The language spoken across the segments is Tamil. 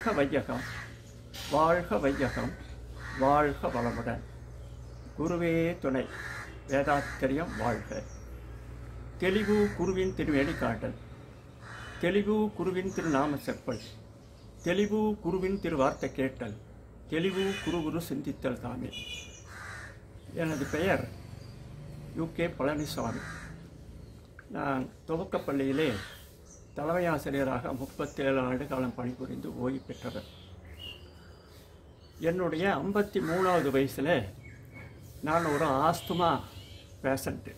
வையகம் வாழ்க வையகம் வாழ்க வளமுடன் குருவே துணை வேதாத்திரியம் வாழ்க தெளிவு குருவின் திருவேணி காட்டல் தெளிவு குருவின் திருநாம செப்பல் தெளிவு குருவின் திருவார்த்தை கேட்டல் தெளிவு குரு குரு சிந்தித்தல் தாமே எனது பெயர் யூகே பழனிசாமி நான் துவக்கப்பள்ளியிலே தலைமை ஆசிரியராக முப்பத்தேழு ஆண்டு காலம் பணிபுரிந்து ஓய்வு பெற்றவர் என்னுடைய ஐம்பத்தி மூணாவது வயசில் நான் ஒரு ஆஸ்துமா பேஷண்ட்டு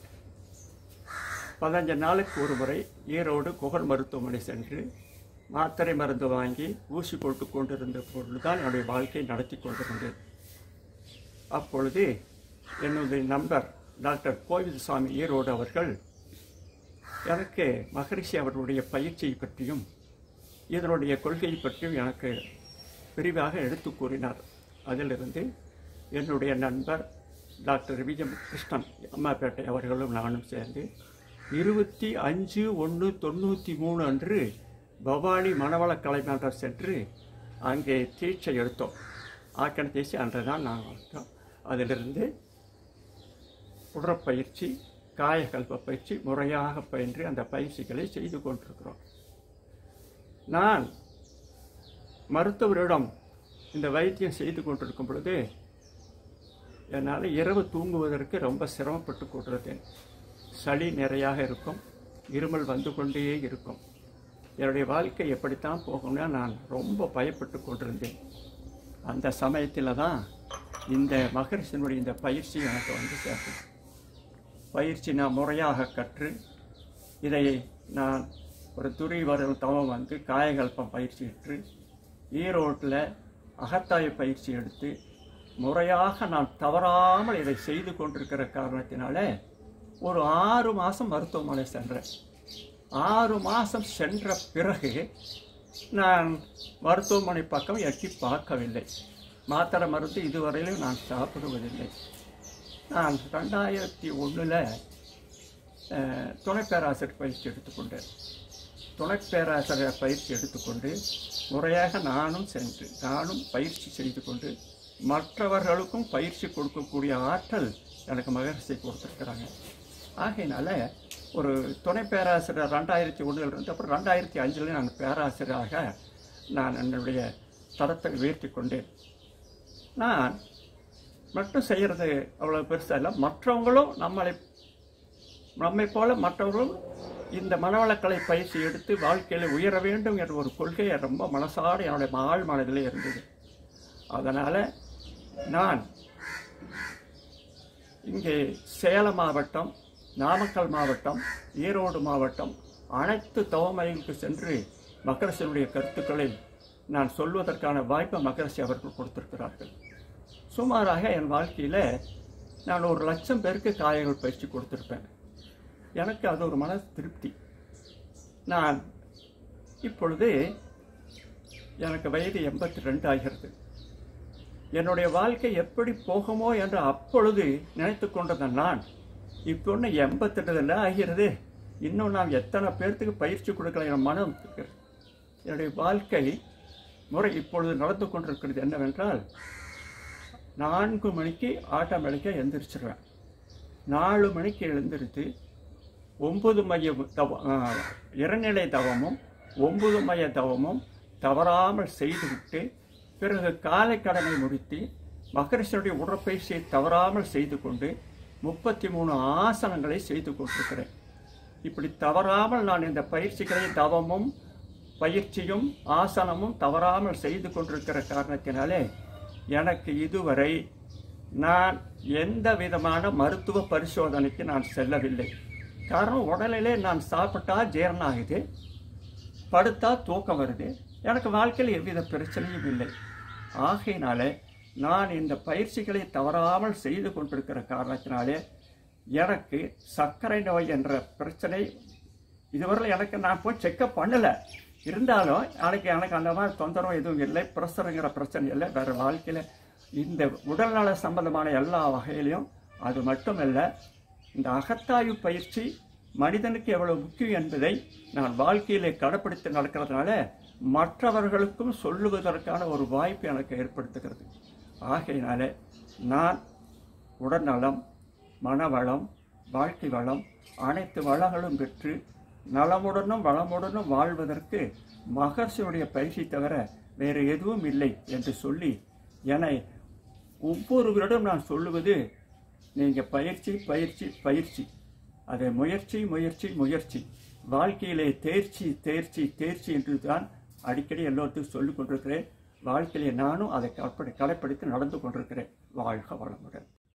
பதினஞ்சு நாளுக்கு ஒரு முறை ஈரோடு குகர் மருத்துவமனை சென்று மாத்திரை மருந்து வாங்கி ஊசி போட்டு கொண்டிருந்த பொழுது தான் என்னுடைய வாழ்க்கையை நடத்தி கொண்டிருந்தேன் அப்பொழுது என்னுடைய நண்பர் டாக்டர் கோவிந்தசாமி ஈரோடு அவர்கள் எனக்கு மகரிஷி அவர்களுடைய பயிற்சியை பற்றியும் இதனுடைய கொள்கையை பற்றியும் எனக்கு விரிவாக எடுத்து கூறினார் அதிலிருந்து என்னுடைய நண்பர் டாக்டர் விஜயம் கிருஷ்ணன் அம்மாப்பேட்டை அவர்களும் நானும் சேர்ந்து இருபத்தி அஞ்சு ஒன்று தொண்ணூற்றி மூணு அன்று பவானி மணவள கலைமன்றம் சென்று அங்கே தீட்சை எடுத்தோம் ஆக்கண தீட்சை அன்று தான் நாங்கள் எடுத்தோம் அதிலிருந்து உடற்பயிற்சி காயகல்ப பயிற்சி முறையாக பயின்று அந்த பயிற்சிகளை செய்து கொண்டிருக்கிறோம் நான் மருத்துவரிடம் இந்த வைத்தியம் செய்து கொண்டிருக்கும் பொழுது என்னால் இரவு தூங்குவதற்கு ரொம்ப சிரமப்பட்டு கொண்டிருந்தேன் சளி நிறையாக இருக்கும் இருமல் வந்து கொண்டே இருக்கும் என்னுடைய வாழ்க்கை எப்படித்தான் போகும்னா நான் ரொம்ப பயப்பட்டு கொண்டிருந்தேன் அந்த சமயத்தில் தான் இந்த மகரிஷனுடைய இந்த பயிற்சி எனக்கு வந்து சேர்ந்தது பயிற்சி நான் முறையாக கற்று இதை நான் ஒரு துறை வரும் தவம் வந்து காயகல்பம் பயிற்சி பெற்று ஈரோட்டில் அகத்தாய பயிற்சி எடுத்து முறையாக நான் தவறாமல் இதை செய்து கொண்டிருக்கிற காரணத்தினால ஒரு ஆறு மாதம் மருத்துவமனை சென்றேன் ஆறு மாதம் சென்ற பிறகு நான் மருத்துவமனை பக்கம் எட்டி பார்க்கவில்லை மாத்திரை மருந்து இதுவரையிலும் நான் சாப்பிடுவதில்லை நான் ரெண்டாயிரத்தி ஒன்றில் துணை பேராசிரியர் பயிற்சி எடுத்துக்கொண்டேன் துணை பேராசிரியர் பயிற்சி எடுத்துக்கொண்டு முறையாக நானும் சென்று நானும் பயிற்சி செய்து கொண்டு மற்றவர்களுக்கும் பயிற்சி கொடுக்கக்கூடிய ஆற்றல் எனக்கு மகரிஷி கொடுத்துருக்குறாங்க ஆகையினால ஒரு துணை பேராசிரியர் ரெண்டாயிரத்தி ஒன்றில் இருந்து அப்புறம் ரெண்டாயிரத்தி அஞ்சில் நான் பேராசிரியராக நான் என்னுடைய தரத்தை உயர்த்தி கொண்டேன் நான் மட்டும் செய்கிறது அவ்வளோ பெருசாக இல்லை மற்றவங்களும் நம்மளை நம்மை போல மற்றவர்களும் இந்த மனவளக்கலை பயிற்சி எடுத்து வாழ்க்கையில் உயர வேண்டும் என்ற ஒரு கொள்கையை ரொம்ப மனசார என்னுடைய ஆழ் மனதிலே இருந்தது அதனால் நான் இங்கே சேலம் மாவட்டம் நாமக்கல் மாவட்டம் ஈரோடு மாவட்டம் அனைத்து தவமைகளுக்கு சென்று மகரசனுடைய கருத்துக்களை நான் சொல்வதற்கான வாய்ப்பை மகரசி அவர்கள் கொடுத்திருக்கிறார்கள் சுமாராக என் வாழ்க்கையில் நான் ஒரு லட்சம் பேருக்கு காயங்கள் பயிற்சி கொடுத்துருப்பேன் எனக்கு அது ஒரு மன திருப்தி நான் இப்பொழுது எனக்கு வயது எண்பத்தி ரெண்டு ஆகிறது என்னுடைய வாழ்க்கை எப்படி போகுமோ என்று அப்பொழுது நினைத்து கொண்டிருந்த நான் இப்போ ஒன்று எண்பத்தெட்டுல ஆகிறது இன்னும் நான் எத்தனை பேர்த்துக்கு பயிற்சி கொடுக்கலாம் என் மனம் இருக்கிறது. என்னுடைய வாழ்க்கை முறை இப்பொழுது நடந்து கொண்டிருக்கிறது என்னவென்றால் நான்கு மணிக்கு ஆட்டோமேட்டிக்காக எந்திரிச்சிடுவேன் நாலு மணிக்கு எழுந்திருத்து ஒன்பது மைய தவ ஆ, இறநிலை தவமும் ஒன்பது மைய தவமும் தவறாமல் செய்துவிட்டு பிறகு காலை கடனை முடித்து மகரிஷனுடைய உடற்பயிற்சியை தவறாமல் செய்து கொண்டு முப்பத்தி மூணு ஆசனங்களை செய்து கொண்டிருக்கிறேன் இப்படி தவறாமல் நான் இந்த பயிற்சிகளை தவமும் பயிற்சியும் ஆசனமும் தவறாமல் செய்து கொண்டிருக்கிற காரணத்தினாலே எனக்கு இதுவரை நான் எந்த விதமான மருத்துவ பரிசோதனைக்கு நான் செல்லவில்லை காரணம் உடலிலே நான் சாப்பிட்டா ஜீரணம் ஆகுது படுத்தா தூக்கம் வருது எனக்கு வாழ்க்கையில் எவ்வித பிரச்சனையும் இல்லை ஆகையினாலே நான் இந்த பயிற்சிகளை தவறாமல் செய்து கொண்டிருக்கிற காரணத்தினாலே எனக்கு சர்க்கரை நோய் என்ற பிரச்சனை இதுவரையில் எனக்கு நான் போய் செக்கப் பண்ணலை இருந்தாலும் எனக்கு எனக்கு அந்த மாதிரி தொந்தரவு எதுவும் இல்லை ப்ரெஷருங்கிற பிரச்சனை இல்லை வேறு வாழ்க்கையில் இந்த உடல்நல சம்பந்தமான எல்லா வகையிலையும் அது மட்டுமல்ல இந்த அகத்தாய்வு பயிற்சி மனிதனுக்கு எவ்வளவு முக்கியம் என்பதை நான் வாழ்க்கையிலே கடைப்பிடித்து நடக்கிறதுனால மற்றவர்களுக்கும் சொல்லுவதற்கான ஒரு வாய்ப்பு எனக்கு ஏற்படுத்துகிறது ஆகையினாலே நான் உடல்நலம் மனவளம் வாழ்க்கை வளம் அனைத்து வளங்களும் பெற்று நலமுடனும் வளமுடனும் வாழ்வதற்கு மகர்ஷியுடைய பயிற்சி தவிர வேறு எதுவும் இல்லை என்று சொல்லி என்னை ஒவ்வொருவரிடம் நான் சொல்லுவது நீங்கள் பயிற்சி பயிற்சி பயிற்சி அது முயற்சி முயற்சி முயற்சி வாழ்க்கையிலே தேர்ச்சி தேர்ச்சி தேர்ச்சி என்று தான் அடிக்கடி எல்லோருக்கும் சொல்லிக் கொண்டிருக்கிறேன் வாழ்க்கையிலே நானும் அதை கற்பனை கடைப்பிடித்து நடந்து கொண்டிருக்கிறேன் வாழ்க வளமுடன்